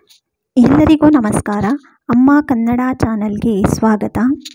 ಎಲ್ಲರಿಗೂ ನಮಸ್ಕಾರ ಅಮ್ಮ ಕನ್ನಡ ಚಾನಲ್ಗೆ ಸ್ವಾಗತ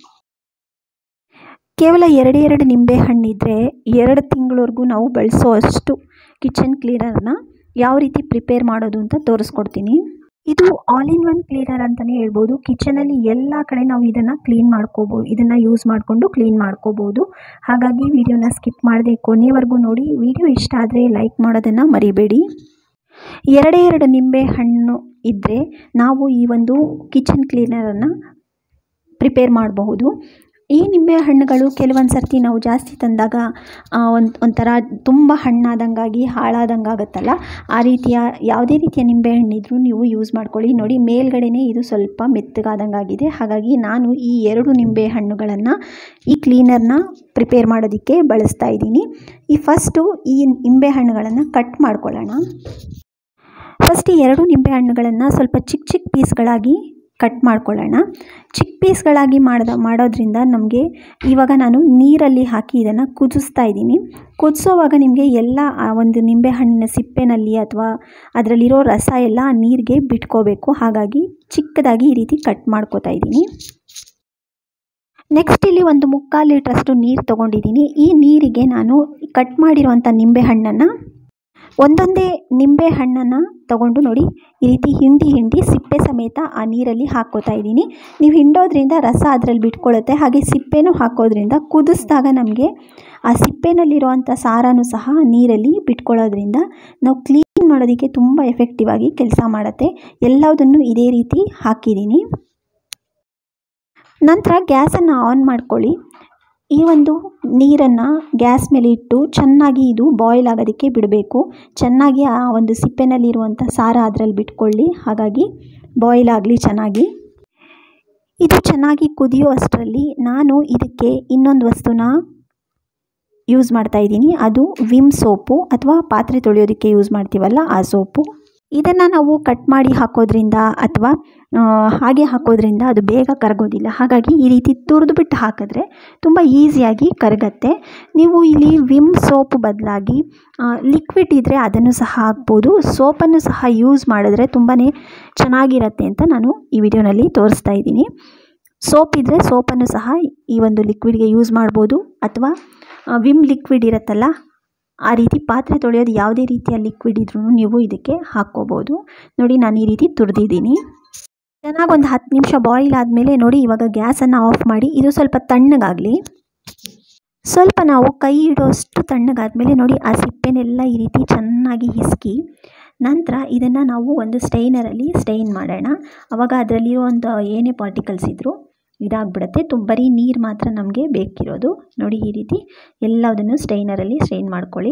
ಕೇವಲ ಎರಡೇ ಎರಡು ನಿಂಬೆ ಹಣ್ಣಿದ್ರೆ ಎರಡು ತಿಂಗಳವರೆಗೂ ನಾವು ಬಳಸೋ ಅಷ್ಟು ಕಿಚನ್ ಕ್ಲೀನರ್ನ ಯಾವ ರೀತಿ ಪ್ರಿಪೇರ್ ಮಾಡೋದು ಅಂತ ತೋರಿಸ್ಕೊಡ್ತೀನಿ ಇದು ಆಲ್ ಇನ್ ಒನ್ ಕ್ಲೀನರ್ ಅಂತಲೇ ಹೇಳ್ಬೋದು ಕಿಚನಲ್ಲಿ ಎಲ್ಲ ಕಡೆ ನಾವು ಇದನ್ನು ಕ್ಲೀನ್ ಮಾಡ್ಕೋಬೋದು ಇದನ್ನು ಯೂಸ್ ಮಾಡಿಕೊಂಡು ಕ್ಲೀನ್ ಮಾಡ್ಕೋಬೋದು ಹಾಗಾಗಿ ವಿಡಿಯೋನ ಸ್ಕಿಪ್ ಮಾಡದೆ ಕೊನೆವರೆಗೂ ನೋಡಿ ವಿಡಿಯೋ ಇಷ್ಟ ಆದರೆ ಲೈಕ್ ಮಾಡೋದನ್ನು ಮರಿಬೇಡಿ ಎರಡೇ ಎರಡು ನಿಂಬೆ ಹಣ್ಣು ಇದ್ದರೆ ನಾವು ಈ ಒಂದು ಕಿಚನ್ ಕ್ಲೀನರನ್ನು ಪ್ರಿಪೇರ್ ಮಾಡಬಹುದು ಈ ನಿಂಬೆ ಹಣ್ಣುಗಳು ಕೆಲವೊಂದು ಸರ್ತಿ ನಾವು ಜಾಸ್ತಿ ತಂದಾಗ ಒಂದು ಒಂಥರ ತುಂಬ ಹಣ್ಣಾದಂಗಾಗಿ ಹಾಳಾದಂಗೆ ಆಗುತ್ತಲ್ಲ ಆ ರೀತಿಯ ಯಾವುದೇ ರೀತಿಯ ನಿಂಬೆ ಹಣ್ಣಿದ್ರೂ ನೀವು ಯೂಸ್ ಮಾಡ್ಕೊಳ್ಳಿ ನೋಡಿ ಮೇಲ್ಗಡೆನೇ ಇದು ಸ್ವಲ್ಪ ಮೆತ್ತಗಾದಂಗಾಗಿದೆ ಹಾಗಾಗಿ ನಾನು ಈ ಎರಡು ನಿಂಬೆ ಹಣ್ಣುಗಳನ್ನು ಈ ಕ್ಲೀನರ್ನ ಪ್ರಿಪೇರ್ ಮಾಡೋದಕ್ಕೆ ಬಳಸ್ತಾ ಇದ್ದೀನಿ ಈ ಫಸ್ಟು ಈ ನಿಂಬೆ ಹಣ್ಣುಗಳನ್ನು ಕಟ್ ಮಾಡ್ಕೊಳ್ಳೋಣ ಫಸ್ಟ್ ಈ ಎರಡು ನಿಂಬೆ ಹಣ್ಣುಗಳನ್ನು ಸ್ವಲ್ಪ ಚಿಕ್ಕ ಚಿಕ್ಕ ಪೀಸ್ಗಳಾಗಿ ಕಟ್ ಮಾಡ್ಕೊಳ್ಳೋಣ ಚಿಕ್ಕ ಪೀಸ್ಗಳಾಗಿ ಮಾಡ್ದ ಮಾಡೋದ್ರಿಂದ ನಮಗೆ ಇವಾಗ ನಾನು ನೀರಲ್ಲಿ ಹಾಕಿ ಇದನ್ನು ಕುದಿಸ್ತಾ ಇದ್ದೀನಿ ಕುದಿಸೋವಾಗ ನಿಮಗೆ ಎಲ್ಲ ಆ ಒಂದು ನಿಂಬೆ ಹಣ್ಣಿನ ಸಿಪ್ಪೆನಲ್ಲಿ ಅಥವಾ ಅದರಲ್ಲಿರೋ ರಸ ಎಲ್ಲ ಆ ನೀರಿಗೆ ಬಿಟ್ಕೋಬೇಕು ಹಾಗಾಗಿ ಚಿಕ್ಕದಾಗಿ ಈ ರೀತಿ ಕಟ್ ಮಾಡ್ಕೋತಾ ಇದ್ದೀನಿ ನೆಕ್ಸ್ಟ್ ಇಲ್ಲಿ ಒಂದು ಮುಕ್ಕಾಲು ಲೀಟ್ರಷ್ಟು ನೀರು ತೊಗೊಂಡಿದ್ದೀನಿ ಈ ನೀರಿಗೆ ನಾನು ಕಟ್ ಮಾಡಿರುವಂಥ ನಿಂಬೆ ಹಣ್ಣನ್ನು ಒಂದೊಂದೇ ನಿಂಬೆ ಹಣ್ಣನ್ನು ತಗೊಂಡು ನೋಡಿ ಈ ರೀತಿ ಹಿಂಡಿ ಹಿಂಡಿ ಸಿಪ್ಪೆ ಸಮೇತ ಆ ನೀರಲ್ಲಿ ಹಾಕ್ಕೋತಾ ಇದ್ದೀನಿ ನೀವು ಹಿಂಡೋದ್ರಿಂದ ರಸ ಅದರಲ್ಲಿ ಬಿಟ್ಕೊಳ್ಳುತ್ತೆ ಹಾಗೆ ಸಿಪ್ಪೆನೂ ಹಾಕೋದ್ರಿಂದ ಕುದಿಸಿದಾಗ ನಮಗೆ ಆ ಸಿಪ್ಪೆನಲ್ಲಿರುವಂಥ ಸಾರನೂ ಸಹ ನೀರಲ್ಲಿ ಬಿಟ್ಕೊಳ್ಳೋದ್ರಿಂದ ನಾವು ಕ್ಲೀನ್ ಮಾಡೋದಕ್ಕೆ ತುಂಬ ಎಫೆಕ್ಟಿವ್ ಆಗಿ ಕೆಲಸ ಮಾಡುತ್ತೆ ಎಲ್ಲದನ್ನು ಇದೇ ರೀತಿ ಹಾಕಿದ್ದೀನಿ ನಂತರ ಗ್ಯಾಸನ್ನು ಆನ್ ಮಾಡ್ಕೊಳ್ಳಿ ಈ ಒಂದು ನೀರನ್ನು ಗ್ಯಾಸ್ ಮೇಲೆ ಇಟ್ಟು ಚೆನ್ನಾಗಿ ಇದು ಬಾಯ್ಲ್ ಆಗೋದಕ್ಕೆ ಬಿಡಬೇಕು ಚೆನ್ನಾಗಿ ಆ ಒಂದು ಸಿಪ್ಪೆನಲ್ಲಿರುವಂಥ ಸಾರ ಅದರಲ್ಲಿ ಬಿಟ್ಕೊಳ್ಳಿ ಹಾಗಾಗಿ ಬಾಯ್ಲ್ ಆಗಲಿ ಚೆನ್ನಾಗಿ ಇದು ಚೆನ್ನಾಗಿ ಕುದಿಯೋ ಅಷ್ಟರಲ್ಲಿ ನಾನು ಇದಕ್ಕೆ ಇನ್ನೊಂದು ವಸ್ತುನ ಯೂಸ್ ಮಾಡ್ತಾ ಇದ್ದೀನಿ ಅದು ವಿಮ್ ಸೋಪು ಅಥವಾ ಪಾತ್ರೆ ತೊಳೆಯೋದಕ್ಕೆ ಯೂಸ್ ಮಾಡ್ತೀವಲ್ಲ ಆ ಸೋಪು ಇದನ್ನು ನಾವು ಕಟ್ ಮಾಡಿ ಹಾಕೋದ್ರಿಂದ ಅಥವಾ ಹಾಗೆ ಹಾಕೋದ್ರಿಂದ ಅದು ಬೇಗ ಕರಗೋದಿಲ್ಲ ಹಾಗಾಗಿ ಈ ರೀತಿ ತುರಿದು ಬಿಟ್ಟು ಹಾಕಿದ್ರೆ ತುಂಬ ಈಸಿಯಾಗಿ ಕರಗತ್ತೆ ನೀವು ಇಲ್ಲಿ ವಿಮ್ ಸೋಪ್ ಬದಲಾಗಿ ಲಿಕ್ವಿಡ್ ಇದ್ದರೆ ಅದನ್ನು ಸಹ ಹಾಕ್ಬೋದು ಸೋಪನ್ನು ಸಹ ಯೂಸ್ ಮಾಡಿದ್ರೆ ತುಂಬಾ ಚೆನ್ನಾಗಿರತ್ತೆ ಅಂತ ನಾನು ಈ ವಿಡಿಯೋನಲ್ಲಿ ತೋರಿಸ್ತಾ ಇದ್ದೀನಿ ಸೋಪ್ ಇದ್ದರೆ ಸೋಪನ್ನು ಸಹ ಈ ಒಂದು ಲಿಕ್ವಿಡ್ಗೆ ಯೂಸ್ ಮಾಡ್ಬೋದು ಅಥವಾ ವಿಮ್ ಲಿಕ್ವಿಡ್ ಇರುತ್ತಲ್ಲ ಆ ರೀತಿ ಪಾತ್ರೆ ತೊಳೆಯೋದು ಯಾವುದೇ ರೀತಿಯ ಲಿಕ್ವಿಡ್ ಇದ್ರೂ ನೀವು ಇದಕ್ಕೆ ಹಾಕ್ಕೋಬೋದು ನೋಡಿ ನಾನು ಈ ರೀತಿ ತುರಿದಿದ್ದೀನಿ ಚೆನ್ನಾಗಿ ಒಂದು ಹತ್ತು ನಿಮಿಷ ಬಾಯ್ಲ್ ಆದಮೇಲೆ ನೋಡಿ ಇವಾಗ ಗ್ಯಾಸನ್ನು ಆಫ್ ಮಾಡಿ ಇದು ಸ್ವಲ್ಪ ತಣ್ಣಗಾಗಲಿ ಸ್ವಲ್ಪ ನಾವು ಕೈ ಇಡೋಷ್ಟು ತಣ್ಣಗಾದ್ಮೇಲೆ ನೋಡಿ ಆ ಸಿಪ್ಪೆನೆಲ್ಲ ಈ ರೀತಿ ಚೆನ್ನಾಗಿ ಹಿಸ್ಕಿ ನಂತರ ಇದನ್ನು ನಾವು ಒಂದು ಸ್ಟೈನರಲ್ಲಿ ಸ್ಟೈನ್ ಮಾಡೋಣ ಆವಾಗ ಅದರಲ್ಲಿರುವಂಥ ಏನೇ ಪಾರ್ಟಿಕಲ್ಸ್ ಇದ್ದರೂ ಇದಾಗ್ಬಿಡುತ್ತೆ ತು ಬರೀ ನೀರು ಮಾತ್ರ ನಮಗೆ ಬೇಕಿರೋದು ನೋಡಿ ಈ ರೀತಿ ಎಲ್ಲದನ್ನು ಸ್ಟೈನರಲ್ಲಿ ಸ್ಟೈನ್ ಮಾಡ್ಕೊಳ್ಳಿ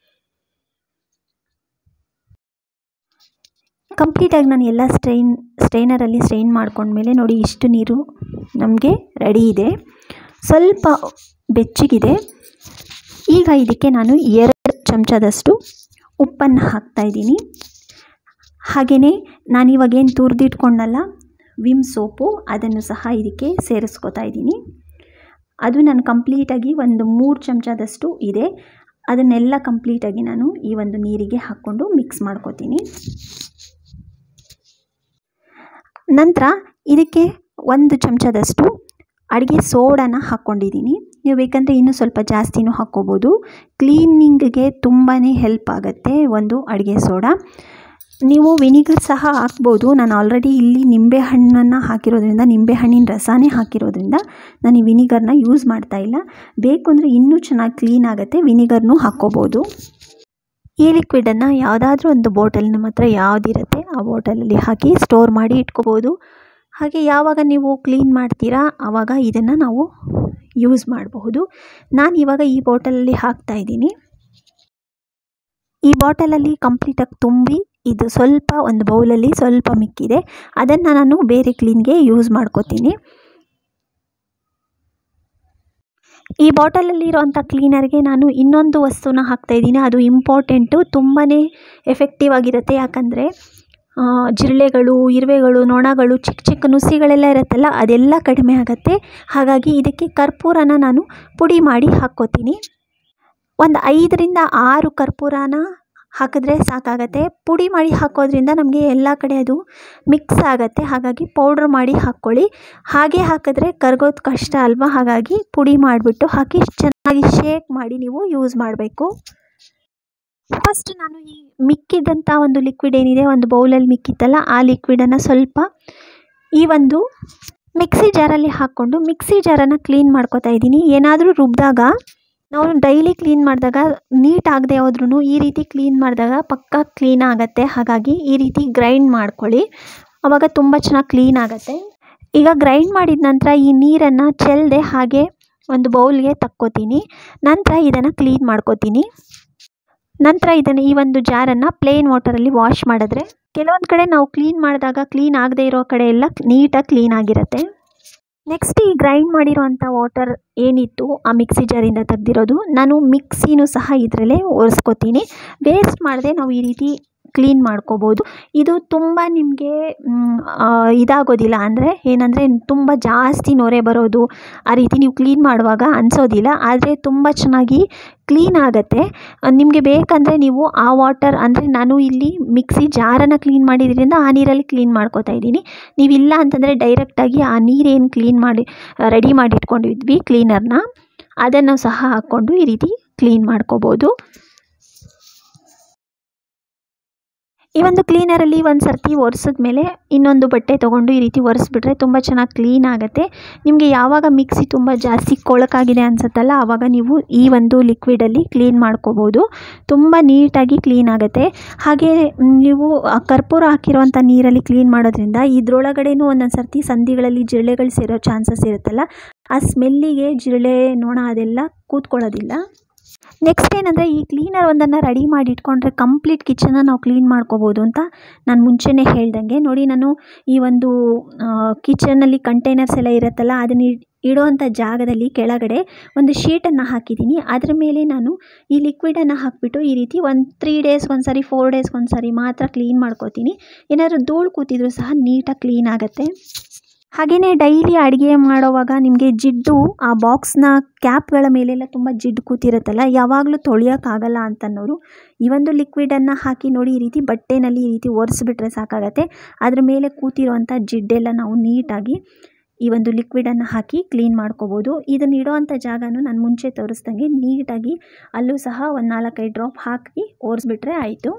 ಕಂಪ್ಲೀಟಾಗಿ ನಾನು ಎಲ್ಲ ಸ್ಟೈನ್ ಸ್ಟೈನರಲ್ಲಿ ಸ್ಟೈನ್ ಮಾಡ್ಕೊಂಡ್ಮೇಲೆ ನೋಡಿ ಇಷ್ಟು ನೀರು ನಮಗೆ ರೆಡಿ ಇದೆ ಸ್ವಲ್ಪ ಬೆಚ್ಚಗಿದೆ ಈಗ ಇದಕ್ಕೆ ನಾನು ಎರಡು ಚಮಚದಷ್ಟು ಉಪ್ಪನ್ನು ಹಾಕ್ತಾಯಿದ್ದೀನಿ ಹಾಗೆಯೇ ನಾನಿವಾಗೇನು ತುರಿದಿಟ್ಕೊಂಡಲ್ಲ ವಿಮ್ ಸೋಪು ಅದನ್ನು ಸಹ ಇದಕ್ಕೆ ಸೇರಿಸ್ಕೋತಾ ಇದ್ದೀನಿ ಅದು ನಾನು ಕಂಪ್ಲೀಟಾಗಿ ಒಂದು ಮೂರು ಚಮಚದಷ್ಟು ಇದೆ ಅದನ್ನೆಲ್ಲ ಕಂಪ್ಲೀಟಾಗಿ ನಾನು ಈ ಒಂದು ನೀರಿಗೆ ಹಾಕ್ಕೊಂಡು ಮಿಕ್ಸ್ ಮಾಡ್ಕೋತೀನಿ ನಂತರ ಇದಕ್ಕೆ ಒಂದು ಚಮಚದಷ್ಟು ಅಡುಗೆ ಸೋಡಾನ ಹಾಕ್ಕೊಂಡಿದ್ದೀನಿ ನೀವು ಬೇಕಂದರೆ ಇನ್ನೂ ಸ್ವಲ್ಪ ಜಾಸ್ತಿನೂ ಹಾಕ್ಕೋಬೋದು ಕ್ಲೀನಿಂಗಿಗೆ ತುಂಬಾ ಹೆಲ್ಪ್ ಆಗುತ್ತೆ ಒಂದು ಅಡುಗೆ ಸೋಡಾ ನೀವು ವಿನಿಗರ್ ಸಹ ಹಾಕ್ಬೋದು ನಾನು ಆಲ್ರೆಡಿ ಇಲ್ಲಿ ನಿಂಬೆ ಹಣ್ಣನ್ನು ಹಾಕಿರೋದ್ರಿಂದ ನಿಂಬೆ ಹಣ್ಣಿನ ರಸನೇ ಹಾಕಿರೋದ್ರಿಂದ ನಾನು ಈ ವಿನಿಗರ್ನ ಯೂಸ್ ಮಾಡ್ತಾ ಇಲ್ಲ ಬೇಕು ಅಂದರೆ ಇನ್ನೂ ಚೆನ್ನಾಗಿ ಕ್ಲೀನ್ ಆಗುತ್ತೆ ವಿನಿಗರ್ನೂ ಹಾಕ್ಕೋಬೋದು ಈ ಲಿಕ್ವಿಡನ್ನು ಯಾವುದಾದ್ರೂ ಒಂದು ಬಾಟಲ್ ನಮ್ಮ ಹತ್ರ ಯಾವುದಿರುತ್ತೆ ಆ ಬಾಟಲಲ್ಲಿ ಹಾಕಿ ಸ್ಟೋರ್ ಮಾಡಿ ಇಟ್ಕೋಬೋದು ಹಾಗೆ ಯಾವಾಗ ನೀವು ಕ್ಲೀನ್ ಮಾಡ್ತೀರಾ ಆವಾಗ ಇದನ್ನು ನಾವು ಯೂಸ್ ಮಾಡಬಹುದು ನಾನು ಇವಾಗ ಈ ಬಾಟಲಲ್ಲಿ ಹಾಕ್ತಾ ಇದ್ದೀನಿ ಈ ಬಾಟಲಲ್ಲಿ ಕಂಪ್ಲೀಟಾಗಿ ತುಂಬಿ ಇದು ಸ್ವಲ್ಪ ಒಂದು ಬೌಲಲ್ಲಿ ಸ್ವಲ್ಪ ಮಿಕ್ಕಿದೆ ಅದನ್ನು ನಾನು ಬೇರೆ ಕ್ಲೀನ್ಗೆ ಯೂಸ್ ಮಾಡ್ಕೋತೀನಿ ಈ ಬಾಟಲಲ್ಲಿರೋಂಥ ಕ್ಲೀನರ್ಗೆ ನಾನು ಇನ್ನೊಂದು ವಸ್ತುನ ಹಾಕ್ತಾಯಿದ್ದೀನಿ ಅದು ಇಂಪಾರ್ಟೆಂಟು ತುಂಬಾ ಎಫೆಕ್ಟಿವ್ ಆಗಿರುತ್ತೆ ಯಾಕಂದರೆ ಜಿರಳೆಗಳು ಇರುವೆಗಳು ನೊಣಗಳು ಚಿಕ್ಕ ಚಿಕ್ಕ ನುಸಿಗಳೆಲ್ಲ ಇರುತ್ತಲ್ಲ ಅದೆಲ್ಲ ಕಡಿಮೆ ಆಗುತ್ತೆ ಹಾಗಾಗಿ ಇದಕ್ಕೆ ಕರ್ಪೂರನ ನಾನು ಪುಡಿ ಮಾಡಿ ಹಾಕ್ಕೋತೀನಿ ಒಂದು ಐದರಿಂದ ಆರು ಕರ್ಪೂರನ ಹಾಕಿದ್ರೆ ಸಾಕಾಗತ್ತೆ ಪುಡಿ ಮಾಡಿ ಹಾಕೋದ್ರಿಂದ ನಮಗೆ ಎಲ್ಲ ಕಡೆ ಅದು ಮಿಕ್ಸ್ ಆಗುತ್ತೆ ಹಾಗಾಗಿ ಪೌಡ್ರ್ ಮಾಡಿ ಹಾಕ್ಕೊಳ್ಳಿ ಹಾಗೆ ಹಾಕಿದ್ರೆ ಕರ್ಗೋದು ಕಷ್ಟ ಅಲ್ವಾ ಹಾಗಾಗಿ ಪುಡಿ ಮಾಡಿಬಿಟ್ಟು ಹಾಕಿ ಚೆನ್ನಾಗಿ ಶೇಕ್ ಮಾಡಿ ನೀವು ಯೂಸ್ ಮಾಡಬೇಕು ಫಸ್ಟ್ ನಾನು ಈ ಮಿಕ್ಕಿದಂಥ ಒಂದು ಲಿಕ್ವಿಡ್ ಏನಿದೆ ಒಂದು ಬೌಲಲ್ಲಿ ಮಿಕ್ಕಿತ್ತಲ್ಲ ಆ ಲಿಕ್ವಿಡನ್ನು ಸ್ವಲ್ಪ ಈ ಒಂದು ಮಿಕ್ಸಿ ಜಾರಲ್ಲಿ ಹಾಕ್ಕೊಂಡು ಮಿಕ್ಸಿ ಜಾರನ್ನು ಕ್ಲೀನ್ ಮಾಡ್ಕೊತಾ ಇದ್ದೀನಿ ಏನಾದರೂ ರುಬ್ಬಿದಾಗ ನಾವು ಡೈಲಿ ಕ್ಲೀನ್ ಮಾಡಿದಾಗ ನೀಟ್ ಆಗದೆ ಹೋದ್ರೂ ಈ ರೀತಿ ಕ್ಲೀನ್ ಮಾಡಿದಾಗ ಪಕ್ಕ ಕ್ಲೀನ್ ಆಗುತ್ತೆ ಹಾಗಾಗಿ ಈ ರೀತಿ ಗ್ರೈಂಡ್ ಮಾಡ್ಕೊಳ್ಳಿ ಆವಾಗ ತುಂಬ ಚೆನ್ನಾಗಿ ಕ್ಲೀನ್ ಆಗುತ್ತೆ ಈಗ ಗ್ರೈಂಡ್ ಮಾಡಿದ ನಂತರ ಈ ನೀರನ್ನು ಚೆಲ್ಲದೆ ಹಾಗೆ ಒಂದು ಬೌಲ್ಗೆ ತಕ್ಕೋತೀನಿ ನಂತರ ಇದನ್ನು ಕ್ಲೀನ್ ಮಾಡ್ಕೋತೀನಿ ನಂತರ ಇದನ್ನು ಈ ಒಂದು ಜಾರನ್ನು ಪ್ಲೇನ್ ವಾಟರಲ್ಲಿ ವಾಶ್ ಮಾಡಿದ್ರೆ ಕೆಲವೊಂದು ಕಡೆ ನಾವು ಕ್ಲೀನ್ ಮಾಡಿದಾಗ ಕ್ಲೀನ್ ಆಗದೆ ಇರೋ ಕಡೆ ಎಲ್ಲ ನೀಟಾಗಿ ಕ್ಲೀನ್ ಆಗಿರುತ್ತೆ ನೆಕ್ಸ್ಟ್ ಈ ಗ್ರೈಂಡ್ ಮಾಡಿರೋಂಥ ವಾಟರ್ ಏನಿತ್ತು ಆ ಮಿಕ್ಸಿ ಜಾರಿಂದ ತೆಗ್ದಿರೋದು ನಾನು ಮಿಕ್ಸಿನೂ ಸಹ ಇದರಲ್ಲೇ ಒರೆಸ್ಕೊತೀನಿ ವೇಸ್ಟ್ ಮಾಡದೆ ನಾವು ಈ ರೀತಿ ಕ್ಲೀನ್ ಮಾಡ್ಕೋಬೋದು ಇದು ತುಂಬ ನಿಮಗೆ ಇದಾಗೋದಿಲ್ಲ ಅಂದರೆ ಏನಂದರೆ ತುಂಬ ಜಾಸ್ತಿ ನೊರೆ ಬರೋದು ಆ ರೀತಿ ನೀವು ಕ್ಲೀನ್ ಮಾಡುವಾಗ ಅನಿಸೋದಿಲ್ಲ ಆದರೆ ತುಂಬ ಚೆನ್ನಾಗಿ ಕ್ಲೀನ್ ಆಗುತ್ತೆ ನಿಮಗೆ ಬೇಕಂದರೆ ನೀವು ಆ ವಾಟರ್ ಅಂದರೆ ನಾನು ಇಲ್ಲಿ ಮಿಕ್ಸಿ ಜಾರನ್ನು ಕ್ಲೀನ್ ಮಾಡಿದ್ರಿಂದ ಆ ನೀರಲ್ಲಿ ಕ್ಲೀನ್ ಮಾಡ್ಕೋತಾ ಇದ್ದೀನಿ ನೀವಿಲ್ಲ ಅಂತಂದರೆ ಡೈರೆಕ್ಟಾಗಿ ಆ ನೀರೇನು ಕ್ಲೀನ್ ಮಾಡಿ ರೆಡಿ ಮಾಡಿ ಇಟ್ಕೊಂಡಿದ್ವಿ ಕ್ಲೀನರ್ನ ಅದನ್ನು ಸಹ ಹಾಕ್ಕೊಂಡು ಈ ರೀತಿ ಕ್ಲೀನ್ ಮಾಡ್ಕೋಬೋದು ಈ ಒಂದು ಕ್ಲೀನರಲ್ಲಿ ಒಂದು ಸರ್ತಿ ಒರೆಸಿದ ಮೇಲೆ ಇನ್ನೊಂದು ಬಟ್ಟೆ ತೊಗೊಂಡು ಈ ರೀತಿ ಒರೆಸ್ಬಿಟ್ರೆ ತುಂಬ ಚೆನ್ನಾಗಿ ಕ್ಲೀನ್ ಆಗುತ್ತೆ ನಿಮಗೆ ಯಾವಾಗ ಮಿಕ್ಸಿ ತುಂಬ ಜಾಸ್ತಿ ಕೊಳಕಾಗಿದೆ ಅನಿಸುತ್ತಲ್ಲ ಆವಾಗ ನೀವು ಈ ಒಂದು ಲಿಕ್ವಿಡಲ್ಲಿ ಕ್ಲೀನ್ ಮಾಡ್ಕೋಬೋದು ತುಂಬ ನೀಟಾಗಿ ಕ್ಲೀನ್ ಆಗುತ್ತೆ ಹಾಗೆ ನೀವು ಆ ಕರ್ಪೂರ ಹಾಕಿರೋವಂಥ ನೀರಲ್ಲಿ ಕ್ಲೀನ್ ಮಾಡೋದ್ರಿಂದ ಇದ್ರೊಳಗಡೆನೂ ಒಂದೊಂದು ಸರ್ತಿ ಸಂಧಿಗಳಲ್ಲಿ ಜಿರಳೆಗಳು ಸೇರೋ ಚಾನ್ಸಸ್ ಇರುತ್ತಲ್ಲ ಆ ಸ್ಮೆಲ್ಲಿಗೆ ಜಿರಳೆ ನೊಣ ಅದೆಲ್ಲ ಕೂತ್ಕೊಳ್ಳೋದಿಲ್ಲ ನೆಕ್ಸ್ಟ್ ಏನಂದರೆ ಈ ಕ್ಲೀನರ್ ಒಂದನ್ನು ರೆಡಿ ಮಾಡಿ ಇಟ್ಕೊಂಡ್ರೆ ಕಂಪ್ಲೀಟ್ ಕಿಚನ್ನ ನಾವು ಕ್ಲೀನ್ ಮಾಡ್ಕೋಬೋದು ಅಂತ ನಾನು ಮುಂಚೆನೇ ಹೇಳ್ದಂಗೆ ನೋಡಿ ನಾನು ಈ ಒಂದು ಕಿಚನಲ್ಲಿ ಕಂಟೈನರ್ಸ್ ಎಲ್ಲ ಇರುತ್ತಲ್ಲ ಅದನ್ನ ಇಡೋವಂಥ ಜಾಗದಲ್ಲಿ ಕೆಳಗಡೆ ಒಂದು ಶೀಟನ್ನು ಹಾಕಿದ್ದೀನಿ ಅದರ ಮೇಲೆ ನಾನು ಈ ಲಿಕ್ವಿಡನ್ನು ಹಾಕಿಬಿಟ್ಟು ಈ ರೀತಿ ಒಂದು ತ್ರೀ ಡೇಸ್ ಒಂದು ಸಾರಿ ಫೋರ್ ಡೇಸ್ ಒಂದು ಸಾರಿ ಮಾತ್ರ ಕ್ಲೀನ್ ಮಾಡ್ಕೋತೀನಿ ಏನಾದರೂ ಧೂಳು ಕೂತಿದ್ರೂ ಸಹ ನೀಟಾಗಿ ಕ್ಲೀನ್ ಆಗುತ್ತೆ ಹಾಗೆಯೇ ಡೈಲಿ ಅಡುಗೆ ಮಾಡೋವಾಗ ನಿಮಗೆ ಜಿಡ್ಡು ಆ ಬಾಕ್ಸ್ನ ಕ್ಯಾಪ್ಗಳ ಮೇಲೆಲ್ಲ ತುಂಬ ಜಿಡ್ಡು ಕೂತಿರುತ್ತಲ್ಲ ಯಾವಾಗಲೂ ತೊಳೆಯೋಕ್ಕಾಗಲ್ಲ ಅಂತನ್ನೋರು ಈ ಒಂದು ಲಿಕ್ವಿಡನ್ನು ಹಾಕಿ ನೋಡಿ ಈ ರೀತಿ ಬಟ್ಟೆನಲ್ಲಿ ಈ ರೀತಿ ಒರೆಸ್ಬಿಟ್ರೆ ಸಾಕಾಗತ್ತೆ ಅದ್ರ ಮೇಲೆ ಕೂತಿರುವಂಥ ಜಿಡ್ಡೆಲ್ಲ ನಾವು ನೀಟಾಗಿ ಈ ಒಂದು ಲಿಕ್ವಿಡನ್ನು ಹಾಕಿ ಕ್ಲೀನ್ ಮಾಡ್ಕೋಬೋದು ಇದನ್ನು ಇಡೋವಂಥ ಜಾಗನೂ ನಾನು ಮುಂಚೆ ತೋರಿಸ್ದಂಗೆ ನೀಟಾಗಿ ಅಲ್ಲೂ ಸಹ ಒಂದು ನಾಲ್ಕೈದು ಡ್ರಾಪ್ ಹಾಕಿ ಒರೆಸ್ಬಿಟ್ರೆ ಆಯಿತು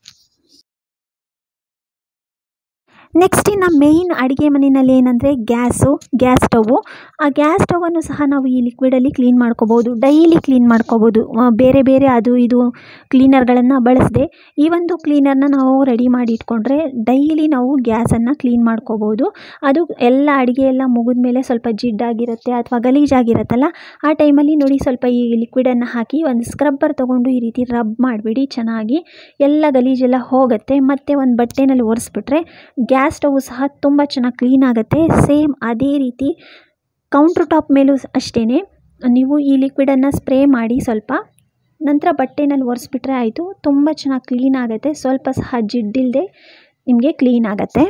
ನೆಕ್ಸ್ಟ್ ಇನ್ನು ಮೇಯ್ನ್ ಅಡುಗೆ ಮನೆಯಲ್ಲಿ ಏನಂದರೆ ಗ್ಯಾಸು ಗ್ಯಾಸ್ ಸ್ಟವ್ವು ಆ ಗ್ಯಾಸ್ ಸ್ಟವನ್ನು ಸಹ ನಾವು ಈ ಲಿಕ್ವಿಡಲ್ಲಿ ಕ್ಲೀನ್ ಮಾಡ್ಕೋಬೋದು ಡೈಲಿ ಕ್ಲೀನ್ ಮಾಡ್ಕೋಬೋದು ಬೇರೆ ಬೇರೆ ಅದು ಇದು ಕ್ಲೀನರ್ಗಳನ್ನು ಬಳಸದೆ ಈ ಒಂದು ಕ್ಲೀನರ್ನ ನಾವು ರೆಡಿ ಮಾಡಿ ಇಟ್ಕೊಂಡ್ರೆ ಡೈಲಿ ನಾವು ಗ್ಯಾಸನ್ನು ಕ್ಲೀನ್ ಮಾಡ್ಕೋಬೋದು ಅದು ಎಲ್ಲ ಅಡುಗೆ ಎಲ್ಲ ಮುಗಿದ ಮೇಲೆ ಸ್ವಲ್ಪ ಜಿಡ್ಡಾಗಿರುತ್ತೆ ಅಥವಾ ಗಲೀಜಾಗಿರುತ್ತಲ್ಲ ಆ ಟೈಮಲ್ಲಿ ನೋಡಿ ಸ್ವಲ್ಪ ಈ ಲಿಕ್ವಿಡನ್ನು ಹಾಕಿ ಒಂದು ಸ್ಕ್ರಬ್ಬರ್ ತೊಗೊಂಡು ಈ ರೀತಿ ರಬ್ ಮಾಡಿಬಿಡಿ ಚೆನ್ನಾಗಿ ಎಲ್ಲ ಗಲೀಜೆಲ್ಲ ಹೋಗುತ್ತೆ ಮತ್ತು ಒಂದು ಬಟ್ಟೆನಲ್ಲಿ ಒರೆಸ್ಬಿಟ್ರೆ ಗ್ಯಾಸ್ ಸ್ಟವ್ ಸಹ ತುಂಬ ಚೆನ್ನಾಗಿ ಕ್ಲೀನ್ ಆಗುತ್ತೆ ಸೇಮ್ ಅದೇ ರೀತಿ ಕೌಂಟ್ರ್ ಟಾಪ್ ಮೇಲೂ ಅಷ್ಟೇ ನೀವು ಈ ಲಿಕ್ವಿಡನ್ನು ಸ್ಪ್ರೇ ಮಾಡಿ ಸ್ವಲ್ಪ ನಂತರ ಬಟ್ಟೆನಲ್ಲಿ ಒರೆಸ್ಬಿಟ್ರೆ ಆಯಿತು ತುಂಬ ಚೆನ್ನಾಗಿ ಕ್ಲೀನ್ ಆಗುತ್ತೆ ಸ್ವಲ್ಪ ಸಹ ಜಿಡ್ಡಿಲ್ಲದೆ ನಿಮಗೆ ಕ್ಲೀನ್ ಆಗುತ್ತೆ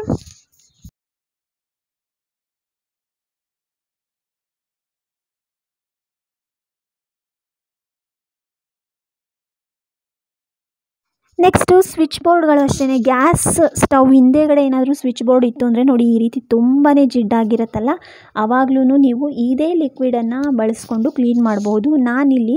ನೆಕ್ಸ್ಟು ಸ್ವಿಚ್ ಬೋರ್ಡ್ಗಳು ಅಷ್ಟೇ ಗ್ಯಾಸ್ ಸ್ಟವ್ ಹಿಂದೆಗಡೆ ಏನಾದರೂ ಸ್ವಿಚ್ ಬೋರ್ಡ್ ಇತ್ತು ಅಂದರೆ ನೋಡಿ ಈ ರೀತಿ ತುಂಬಾ ಜಿಡ್ಡಾಗಿರುತ್ತಲ್ಲ ಆವಾಗ್ಲೂ ನೀವು ಇದೇ ಲಿಕ್ವಿಡನ್ನು ಬಳಸ್ಕೊಂಡು ಕ್ಲೀನ್ ಮಾಡ್ಬೋದು ನಾನಿಲ್ಲಿ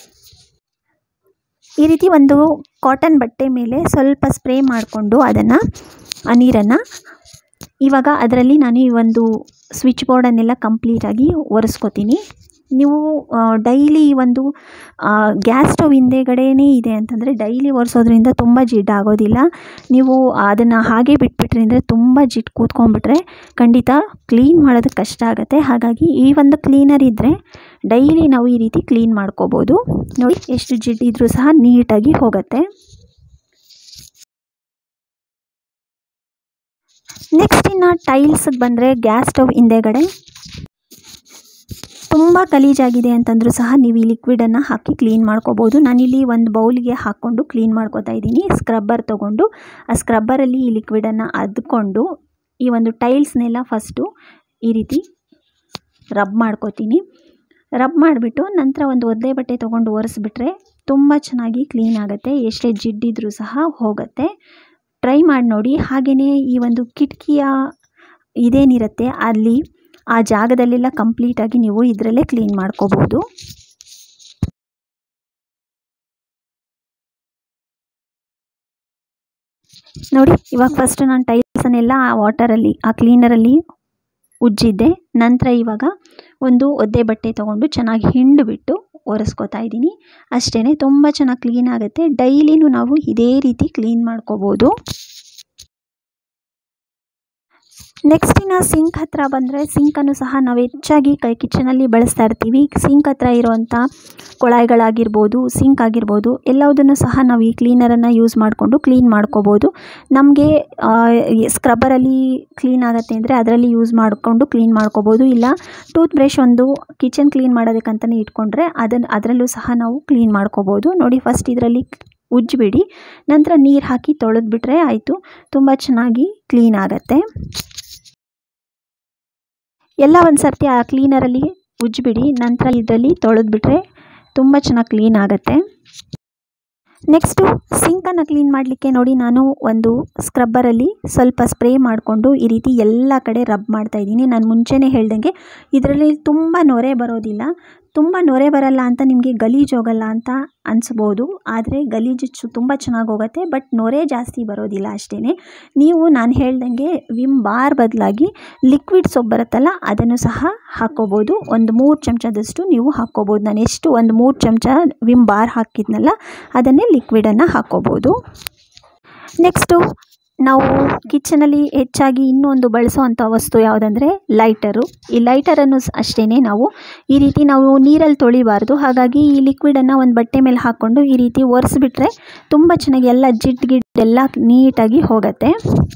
ಈ ರೀತಿ ಒಂದು ಕಾಟನ್ ಬಟ್ಟೆ ಮೇಲೆ ಸ್ವಲ್ಪ ಸ್ಪ್ರೇ ಮಾಡಿಕೊಂಡು ಅದನ್ನು ಆ ನೀರನ್ನು ಇವಾಗ ಅದರಲ್ಲಿ ನಾನು ಈ ಒಂದು ಸ್ವಿಚ್ ಬೋರ್ಡನ್ನೆಲ್ಲ ಕಂಪ್ಲೀಟಾಗಿ ಒರೆಸ್ಕೊತೀನಿ ನೀವು ಡೈಲಿ ಈ ಒಂದು ಗ್ಯಾಸ್ ಸ್ಟವ್ ಹಿಂದೆಗಡೆನೇ ಇದೆ ಅಂತಂದರೆ ಡೈಲಿ ಒರೆಸೋದ್ರಿಂದ ತುಂಬ ಜಿಡ್ಡು ಆಗೋದಿಲ್ಲ ನೀವು ಅದನ್ನು ಹಾಗೆ ಬಿಟ್ಬಿಟ್ರಿ ಅಂದರೆ ತುಂಬ ಜಿಡ್ಡು ಕೂತ್ಕೊಂಡ್ಬಿಟ್ರೆ ಖಂಡಿತ ಕ್ಲೀನ್ ಮಾಡೋದಕ್ಕೆ ಕಷ್ಟ ಆಗುತ್ತೆ ಹಾಗಾಗಿ ಈ ಒಂದು ಕ್ಲೀನರ್ ಇದ್ದರೆ ಡೈಲಿ ನಾವು ಈ ರೀತಿ ಕ್ಲೀನ್ ಮಾಡ್ಕೋಬೋದು ನೋಡಿ ಎಷ್ಟು ಜಿಡ್ಡಿದ್ರೂ ಸಹ ನೀಟಾಗಿ ಹೋಗುತ್ತೆ ನೆಕ್ಸ್ಟ್ ಇನ್ನು ಟೈಲ್ಸಿಗೆ ಬಂದರೆ ಗ್ಯಾಸ್ ಸ್ಟವ್ ಹಿಂದೆಗಡೆ ತುಂಬ ಗಲೀಜಾಗಿದೆ ಅಂತಂದರೂ ಸಹ ನೀವು ಈ ಲಿಕ್ವಿಡನ್ನು ಹಾಕಿ ಕ್ಲೀನ್ ಮಾಡ್ಕೋಬೋದು ನಾನಿಲ್ಲಿ ಒಂದು ಬೌಲ್ಗೆ ಹಾಕ್ಕೊಂಡು ಕ್ಲೀನ್ ಮಾಡ್ಕೋತಾ ಇದ್ದೀನಿ ಸ್ಕ್ರಬ್ಬರ್ ತೊಗೊಂಡು ಆ ಸ್ಕ್ರಬ್ಬರಲ್ಲಿ ಈ ಲಿಕ್ವಿಡನ್ನು ಅದ್ಕೊಂಡು ಈ ಒಂದು ಟೈಲ್ಸ್ನೆಲ್ಲ ಫಸ್ಟು ಈ ರೀತಿ ರಬ್ ಮಾಡ್ಕೋತೀನಿ ರಬ್ ಮಾಡಿಬಿಟ್ಟು ನಂತರ ಒಂದು ಒದ್ದೆ ಬಟ್ಟೆ ತೊಗೊಂಡು ಒರೆಸ್ಬಿಟ್ರೆ ತುಂಬ ಚೆನ್ನಾಗಿ ಕ್ಲೀನ್ ಆಗುತ್ತೆ ಎಷ್ಟೇ ಜಿಡ್ಡಿದ್ರೂ ಸಹ ಹೋಗುತ್ತೆ ಟ್ರೈ ಮಾಡಿ ನೋಡಿ ಹಾಗೆಯೇ ಈ ಒಂದು ಕಿಟಕಿಯ ಇದೇನಿರುತ್ತೆ ಅಲ್ಲಿ ಆ ಜಾಗದಲ್ಲೆಲ್ಲ ಕಂಪ್ಲೀಟಾಗಿ ನೀವು ಇದರಲ್ಲೇ ಕ್ಲೀನ್ ಮಾಡ್ಕೋಬೋದು ನೋಡಿ ಇವಾಗ ಫಸ್ಟ್ ನಾನು ಟೈಲ್ಸನ್ನೆಲ್ಲ ಆ ವಾಟರಲ್ಲಿ ಆ ಕ್ಲೀನರಲ್ಲಿ ಉಜ್ಜಿದ್ದೆ ನಂತರ ಇವಾಗ ಒಂದು ಒದ್ದೆ ಬಟ್ಟೆ ತೊಗೊಂಡು ಚೆನ್ನಾಗಿ ಹಿಂಡಿಬಿಟ್ಟು ಒರೆಸ್ಕೊತಾ ಇದ್ದೀನಿ ಅಷ್ಟೇ ತುಂಬ ಚೆನ್ನಾಗಿ ಕ್ಲೀನ್ ಆಗುತ್ತೆ ಡೈಲಿನೂ ನಾವು ಇದೇ ರೀತಿ ಕ್ಲೀನ್ ಮಾಡ್ಕೋಬೋದು ನೆಕ್ಸ್ಟ್ ಇನ್ನು ಸಿಂಕ್ ಹತ್ರ ಬಂದರೆ ಸಿಂಕನ್ನು ಸಹ ನಾವು ಹೆಚ್ಚಾಗಿ ಕೈ ಕಿಚನಲ್ಲಿ ಬಳಸ್ತಾ ಇರ್ತೀವಿ ಸಿಂಕ್ ಹತ್ರ ಇರುವಂಥ ಕೊಳಾಯಿಗಳಾಗಿರ್ಬೋದು ಸಿಂಕ್ ಆಗಿರ್ಬೋದು ಎಲ್ಲವುದನ್ನು ಸಹ ನಾವು ಈ ಕ್ಲೀನರನ್ನು ಯೂಸ್ ಮಾಡಿಕೊಂಡು ಕ್ಲೀನ್ ಮಾಡ್ಕೋಬೋದು ನಮಗೆ ಸ್ಕ್ರಬ್ಬರಲ್ಲಿ ಕ್ಲೀನ್ ಆಗುತ್ತೆ ಅಂದರೆ ಅದರಲ್ಲಿ ಯೂಸ್ ಮಾಡಿಕೊಂಡು ಕ್ಲೀನ್ ಮಾಡ್ಕೋಬೋದು ಇಲ್ಲ ಟೂತ್ ಬ್ರಷ್ ಒಂದು ಕಿಚನ್ ಕ್ಲೀನ್ ಮಾಡೋದಕ್ಕಂತಲೇ ಇಟ್ಕೊಂಡ್ರೆ ಅದನ್ನು ಅದರಲ್ಲೂ ಸಹ ನಾವು ಕ್ಲೀನ್ ಮಾಡ್ಕೋಬೋದು ನೋಡಿ ಫಸ್ಟ್ ಇದರಲ್ಲಿ ಉಜ್ಜಿಬಿಡಿ ನಂತರ ನೀರು ಹಾಕಿ ತೊಳೆದ್ಬಿಟ್ರೆ ಆಯಿತು ತುಂಬ ಚೆನ್ನಾಗಿ ಕ್ಲೀನ್ ಆಗುತ್ತೆ ಎಲ್ಲ ಒಂದು ಸರ್ತಿ ಆ ಕ್ಲೀನರಲ್ಲಿ ಉಜ್ಜಿಬಿಡಿ ನಂತರ ಇದರಲ್ಲಿ ತೊಳೆದ್ಬಿಟ್ರೆ ತುಂಬ ಚೆನ್ನಾಗಿ ಕ್ಲೀನ್ ಆಗುತ್ತೆ ನೆಕ್ಸ್ಟು ಸಿಂಕನ್ನು ಕ್ಲೀನ್ ಮಾಡಲಿಕ್ಕೆ ನೋಡಿ ನಾನು ಒಂದು ಸ್ಕ್ರಬ್ಬರಲ್ಲಿ ಸ್ವಲ್ಪ ಸ್ಪ್ರೇ ಮಾಡಿಕೊಂಡು ಈ ರೀತಿ ಎಲ್ಲ ಕಡೆ ರಬ್ ಮಾಡ್ತಾಯಿದ್ದೀನಿ ನಾನು ಮುಂಚೆನೇ ಹೇಳ್ದಂಗೆ ಇದರಲ್ಲಿ ತುಂಬ ನೊರೆ ಬರೋದಿಲ್ಲ ತುಂಬ ನೊರೆ ಬರಲ್ಲ ಅಂತ ನಿಮಗೆ ಗಲೀಜು ಹೋಗಲ್ಲ ಅಂತ ಅನಿಸ್ಬೋದು ಆದರೆ ಗಲೀಜು ಚು ತುಂಬ ಚೆನ್ನಾಗಿ ಹೋಗುತ್ತೆ ಬಟ್ ನೊರೆ ಜಾಸ್ತಿ ಬರೋದಿಲ್ಲ ಅಷ್ಟೇ ನೀವು ನಾನು ಹೇಳ್ದಂಗೆ ವಿಮ್ ಬಾರ್ ಬದಲಾಗಿ ಲಿಕ್ವಿಡ್ ಸೋಪ್ ಬರುತ್ತಲ್ಲ ಅದನ್ನು ಸಹ ಹಾಕ್ಕೋಬೋದು ಒಂದು ಮೂರು ಚಮಚದಷ್ಟು ನೀವು ಹಾಕ್ಕೋಬೋದು ನಾನು ಎಷ್ಟು ಒಂದು ಮೂರು ಚಮಚ ವಿಮ್ ಬಾರ್ ಹಾಕಿದ್ನಲ್ಲ ಅದನ್ನೇ ಲಿಕ್ವಿಡನ್ನು ಹಾಕ್ಕೋಬೋದು ನೆಕ್ಸ್ಟು ನಾವು ಕಿಚನಲ್ಲಿ ಹೆಚ್ಚಾಗಿ ಇನ್ನೊಂದು ಬಳಸೋವಂಥ ವಸ್ತು ಯಾವುದಂದರೆ ಲೈಟರು ಈ ಲೈಟರನ್ನು ಅಷ್ಟೇ ನಾವು ಈ ರೀತಿ ನಾವು ನೀರಲ್ಲಿ ತೊಳಿಬಾರ್ದು ಹಾಗಾಗಿ ಈ ಲಿಕ್ವಿಡನ್ನು ಒಂದು ಬಟ್ಟೆ ಮೇಲೆ ಹಾಕ್ಕೊಂಡು ಈ ರೀತಿ ಒರೆಸ್ಬಿಟ್ರೆ ತುಂಬ ಚೆನ್ನಾಗಿ ಎಲ್ಲ ಜಿಡ್ ಗಿಡ್ ಎಲ್ಲ ನೀಟಾಗಿ ಹೋಗುತ್ತೆ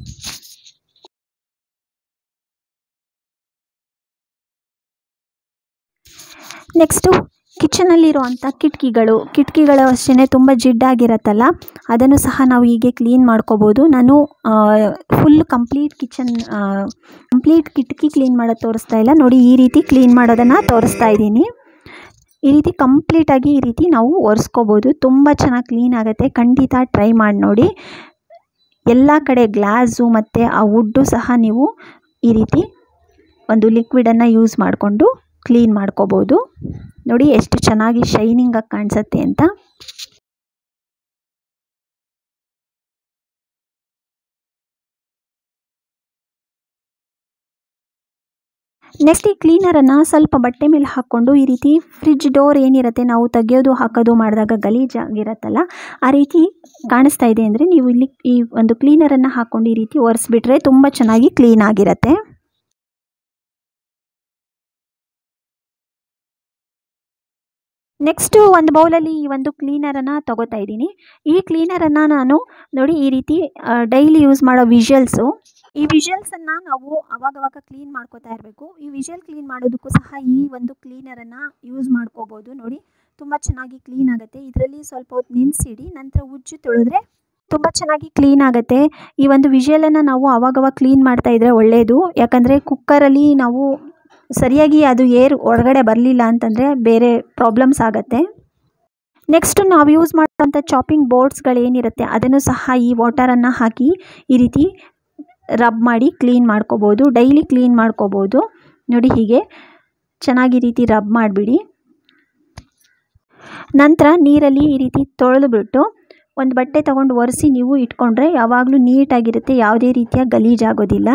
ನೆಕ್ಸ್ಟು ಕಿಚನಲ್ಲಿರುವಂಥ ಕಿಟಕಿಗಳು ಕಿಟಕಿಗಳು ಅಷ್ಟೇ ತುಂಬ ಜಿಡ್ಡಾಗಿರತ್ತಲ್ಲ ಅದನ್ನು ಸಹ ನಾವು ಹೀಗೆ ಕ್ಲೀನ್ ಮಾಡ್ಕೋಬೋದು ನಾನು ಫುಲ್ ಕಂಪ್ಲೀಟ್ ಕಿಚನ್ ಕಂಪ್ಲೀಟ್ ಕಿಟಕಿ ಕ್ಲೀನ್ ಮಾಡೋದು ತೋರಿಸ್ತಾ ಇಲ್ಲ ನೋಡಿ ಈ ರೀತಿ ಕ್ಲೀನ್ ಮಾಡೋದನ್ನು ತೋರಿಸ್ತಾ ಇದ್ದೀನಿ ಈ ರೀತಿ ಕಂಪ್ಲೀಟಾಗಿ ಈ ರೀತಿ ನಾವು ಒರೆಸ್ಕೋಬೋದು ತುಂಬ ಚೆನ್ನಾಗಿ ಕ್ಲೀನ್ ಆಗುತ್ತೆ ಖಂಡಿತ ಟ್ರೈ ಮಾಡಿ ನೋಡಿ ಎಲ್ಲ ಕಡೆ ಗ್ಲಾಸು ಮತ್ತು ಆ ವುಡ್ಡು ಸಹ ನೀವು ಈ ರೀತಿ ಒಂದು ಲಿಕ್ವಿಡನ್ನು ಯೂಸ್ ಮಾಡಿಕೊಂಡು ಕ್ಲೀನ್ ಮಾಡ್ಕೋಬೋದು ನೋಡಿ ಎಷ್ಟು ಚೆನ್ನಾಗಿ ಶೈನಿಂಗಾಗಿ ಕಾಣಿಸುತ್ತೆ ಅಂತ ನೆಕ್ಸ್ಟ್ ಈ ಕ್ಲೀನರನ್ನು ಸ್ವಲ್ಪ ಬಟ್ಟೆ ಮೇಲೆ ಹಾಕ್ಕೊಂಡು ಈ ರೀತಿ ಫ್ರಿಜ್ ಡೋರ್ ಏನಿರುತ್ತೆ ನಾವು ತೆಗೆಯೋದು ಹಾಕೋದು ಮಾಡಿದಾಗ ಗಲೀಜಾಗಿರತ್ತಲ್ಲ ಆ ರೀತಿ ಕಾಣಿಸ್ತಾ ಇದೆ ಅಂದರೆ ನೀವು ಇಲ್ಲಿ ಈ ಒಂದು ಕ್ಲೀನರನ್ನು ಹಾಕ್ಕೊಂಡು ಈ ರೀತಿ ಒರೆಸ್ಬಿಟ್ರೆ ತುಂಬ ಚೆನ್ನಾಗಿ ಕ್ಲೀನ್ ಆಗಿರುತ್ತೆ ನೆಕ್ಸ್ಟು ಒಂದು ಬೌಲಲ್ಲಿ ಈ ಒಂದು ಕ್ಲೀನರನ್ನು ತೊಗೋತಾ ಇದ್ದೀನಿ ಈ ಕ್ಲೀನರನ್ನು ನಾನು ನೋಡಿ ಈ ರೀತಿ ಡೈಲಿ ಯೂಸ್ ಮಾಡೋ ವಿಷಲ್ಸು ಈ ವಿಷಲ್ಸನ್ನು ನಾವು ಅವಾಗವಾಗ ಕ್ಲೀನ್ ಮಾಡ್ಕೋತಾ ಇರಬೇಕು ಈ ವಿಷಲ್ ಕ್ಲೀನ್ ಮಾಡೋದಕ್ಕೂ ಸಹ ಈ ಒಂದು ಕ್ಲೀನರನ್ನು ಯೂಸ್ ಮಾಡ್ಕೋಬೋದು ನೋಡಿ ತುಂಬ ಚೆನ್ನಾಗಿ ಕ್ಲೀನ್ ಆಗುತ್ತೆ ಇದರಲ್ಲಿ ಸ್ವಲ್ಪ ಹೊತ್ತು ನೆನೆಸಿಡಿ ನಂತರ ಉಜ್ಜಿ ತೊಳೆದ್ರೆ ತುಂಬ ಚೆನ್ನಾಗಿ ಕ್ಲೀನ್ ಆಗುತ್ತೆ ಈ ಒಂದು ವಿಷಲನ್ನು ನಾವು ಅವಾಗವಾಗ ಕ್ಲೀನ್ ಮಾಡ್ತಾ ಇದ್ದರೆ ಒಳ್ಳೆಯದು ಯಾಕಂದರೆ ಕುಕ್ಕರಲ್ಲಿ ನಾವು ಸರಿಯಾಗಿ ಅದು ಏರ್ ಒಳಗಡೆ ಬರಲಿಲ್ಲ ಅಂತಂದರೆ ಬೇರೆ ಪ್ರಾಬ್ಲಮ್ಸ್ ಆಗುತ್ತೆ ನೆಕ್ಸ್ಟ್ ನಾವು ಯೂಸ್ ಮಾಡೋಂಥ ಚಾಪಿಂಗ್ ಬೋರ್ಡ್ಸ್ಗಳೇನಿರುತ್ತೆ ಅದನ್ನು ಸಹ ಈ ವಾಟರನ್ನು ಹಾಕಿ ಈ ರೀತಿ ರಬ್ ಮಾಡಿ ಕ್ಲೀನ್ ಮಾಡ್ಕೋಬೋದು ಡೈಲಿ ಕ್ಲೀನ್ ಮಾಡ್ಕೋಬೋದು ನೋಡಿ ಹೀಗೆ ಚೆನ್ನಾಗಿ ಈ ರೀತಿ ರಬ್ ಮಾಡಿಬಿಡಿ ನಂತರ ನೀರಲ್ಲಿ ಈ ರೀತಿ ತೊಳೆದುಬಿಟ್ಟು ಒಂದು ಬಟ್ಟೆ ತೊಗೊಂಡು ಒರೆಸಿ ನೀವು ಇಟ್ಕೊಂಡ್ರೆ ಯಾವಾಗಲೂ ನೀಟಾಗಿರುತ್ತೆ ಯಾವುದೇ ರೀತಿಯ ಗಲೀಜಾಗೋದಿಲ್ಲ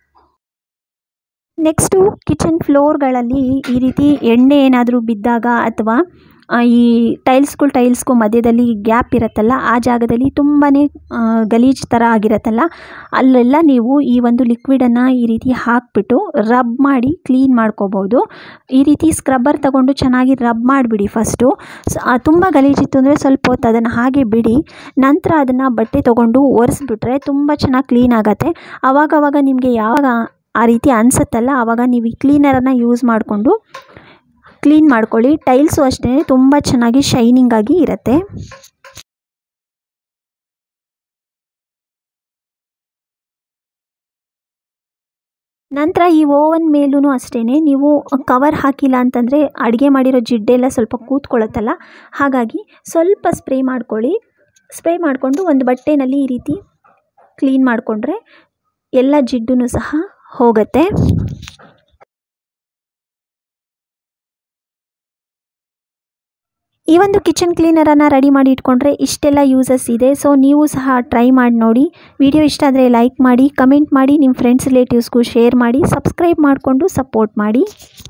ನೆಕ್ಸ್ಟು ಕಿಚನ್ ಫ್ಲೋರ್ಗಳಲ್ಲಿ ಈ ರೀತಿ ಎಣ್ಣೆ ಏನಾದರೂ ಬಿದ್ದಾಗ ಅಥವಾ ಈ ಟೈಲ್ಸ್ಗಳು ಟೈಲ್ಸ್ಗೂ ಮಧ್ಯದಲ್ಲಿ ಗ್ಯಾಪ್ ಇರುತ್ತಲ್ಲ ಆ ಜಾಗದಲ್ಲಿ ತುಂಬಾ ಗಲೀಜು ಥರ ಆಗಿರುತ್ತಲ್ಲ ಅಲ್ಲೆಲ್ಲ ನೀವು ಈ ಒಂದು ಲಿಕ್ವಿಡನ್ನು ಈ ರೀತಿ ಹಾಕಿಬಿಟ್ಟು ರಬ್ ಮಾಡಿ ಕ್ಲೀನ್ ಮಾಡ್ಕೋಬೋದು ಈ ರೀತಿ ಸ್ಕ್ರಬ್ಬರ್ ತಗೊಂಡು ಚೆನ್ನಾಗಿ ರಬ್ ಮಾಡಿಬಿಡಿ ಫಸ್ಟು ತುಂಬ ಗಲೀಜಿತ್ತು ಅಂದರೆ ಸ್ವಲ್ಪ ಹೊತ್ತು ಅದನ್ನು ಹಾಗೆ ಬಿಡಿ ನಂತರ ಅದನ್ನು ಬಟ್ಟೆ ತೊಗೊಂಡು ಒರೆಸ್ಬಿಟ್ರೆ ತುಂಬ ಚೆನ್ನಾಗಿ ಕ್ಲೀನ್ ಆಗುತ್ತೆ ಆವಾಗವಾಗ ನಿಮಗೆ ಯಾವಾಗ ಆ ರೀತಿ ಅನಿಸುತ್ತಲ್ಲ ಆವಾಗ ನೀವು ಈ ಕ್ಲೀನರನ್ನು ಯೂಸ್ ಮಾಡಿಕೊಂಡು ಕ್ಲೀನ್ ಮಾಡ್ಕೊಳ್ಳಿ ಟೈಲ್ಸು ಅಷ್ಟೇ ತುಂಬ ಚೆನ್ನಾಗಿ ಶೈನಿಂಗಾಗಿ ಇರುತ್ತೆ ನಂತರ ಈ ಓವನ್ ಮೇಲೂ ಅಷ್ಟೇ ನೀವು ಕವರ್ ಹಾಕಿಲ್ಲ ಅಂತಂದರೆ ಅಡುಗೆ ಮಾಡಿರೋ ಜಿಡ್ಡೆಲ್ಲ ಸ್ವಲ್ಪ ಕೂತ್ಕೊಳ್ಳುತ್ತಲ್ಲ ಹಾಗಾಗಿ ಸ್ವಲ್ಪ ಸ್ಪ್ರೇ ಮಾಡ್ಕೊಳ್ಳಿ ಸ್ಪ್ರೇ ಮಾಡಿಕೊಂಡು ಒಂದು ಬಟ್ಟೆನಲ್ಲಿ ಈ ರೀತಿ ಕ್ಲೀನ್ ಮಾಡಿಕೊಂಡ್ರೆ ಎಲ್ಲ ಜಿಡ್ಡು ಸಹ ಹೋಗುತ್ತೆ ಈ ಒಂದು ಕಿಚನ್ ಕ್ಲೀನರನ್ನು ರೆಡಿ ಮಾಡಿ ಇಟ್ಕೊಂಡ್ರೆ ಇಷ್ಟೆಲ್ಲ ಯೂಸಸ್ ಇದೆ ಸೊ ನೀವು ಸಹ ಟ್ರೈ ಮಾಡಿ ನೋಡಿ ವಿಡಿಯೋ ಇಷ್ಟ ಆದರೆ ಲೈಕ್ ಮಾಡಿ ಕಮೆಂಟ್ ಮಾಡಿ ನಿಮ್ಮ ಫ್ರೆಂಡ್ಸ್ ರಿಲೇಟಿವ್ಸ್ಗೂ ಶೇರ್ ಮಾಡಿ ಸಬ್ಸ್ಕ್ರೈಬ್ ಮಾಡಿಕೊಂಡು ಸಪೋರ್ಟ್ ಮಾಡಿ